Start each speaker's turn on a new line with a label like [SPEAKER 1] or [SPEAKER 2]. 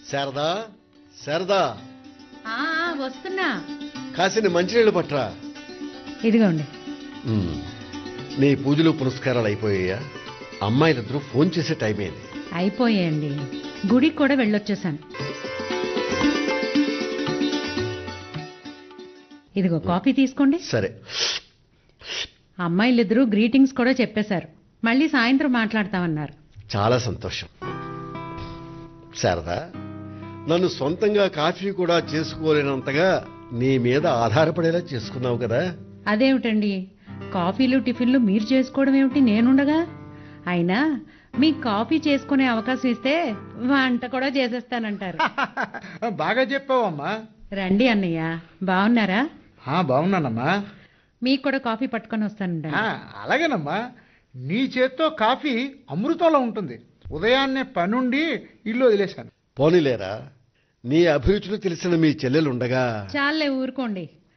[SPEAKER 1] శారదా శారదా
[SPEAKER 2] ఆ, ఆ, వస్తున్నా
[SPEAKER 1] కాసిన మంచినీళ్ళు పట్రా
[SPEAKER 2] ఇదిగోండి
[SPEAKER 1] ఉమ్. నీ పూజలు పునస్కారాలు అయిపోయాయా అమ్మాయిలిద్దరూ ఫోన్ చేసే టైం అయింది
[SPEAKER 2] అయిపోయాయండి గుడికి కూడా వెళ్ళొచ్చేసాను ఇదిగో కాఫీ తీసుకోండి
[SPEAKER 1] సరే
[SPEAKER 2] అమ్మాయిలిద్దరూ గ్రీటింగ్స్ కూడా చెప్పేశారు మళ్ళీ సాయంత్రం మాట్లాడతామన్నారు
[SPEAKER 1] చాలా సంతోషం శారదా నన్ను సొంతంగా కాఫీ కూడా చేసుకోలేనంతగా నీ మీద ఆధారపడేలా చేసుకున్నావు కదా
[SPEAKER 2] అదేమిటండి కాఫీలు టిఫిన్లు మీరు చేసుకోవడం ఏమిటి నేనుండగా అయినా మీ కాఫీ చేసుకునే అవకాశం ఇస్తే వంట కూడా చేసేస్తానంటారు
[SPEAKER 3] బాగా చెప్పావమ్మా
[SPEAKER 2] రండి అన్నయ్య బాగున్నారా
[SPEAKER 3] ఆ, బాగున్నానమ్మా
[SPEAKER 2] మీకు కూడా కాఫీ పట్టుకొని వస్తానండి
[SPEAKER 3] ఆ, అలాగేనమ్మా నీ చేత్తో కాఫీ అమృతంలో ఉంటుంది ఉదయాన్నే పనుండి ఇల్లు వదిలేశాను
[SPEAKER 1] పోనీలేరా నీ అభిరుచులు తెలిసిన మీ చెల్లెలుండగా
[SPEAKER 2] చాలే ఊరుకోండి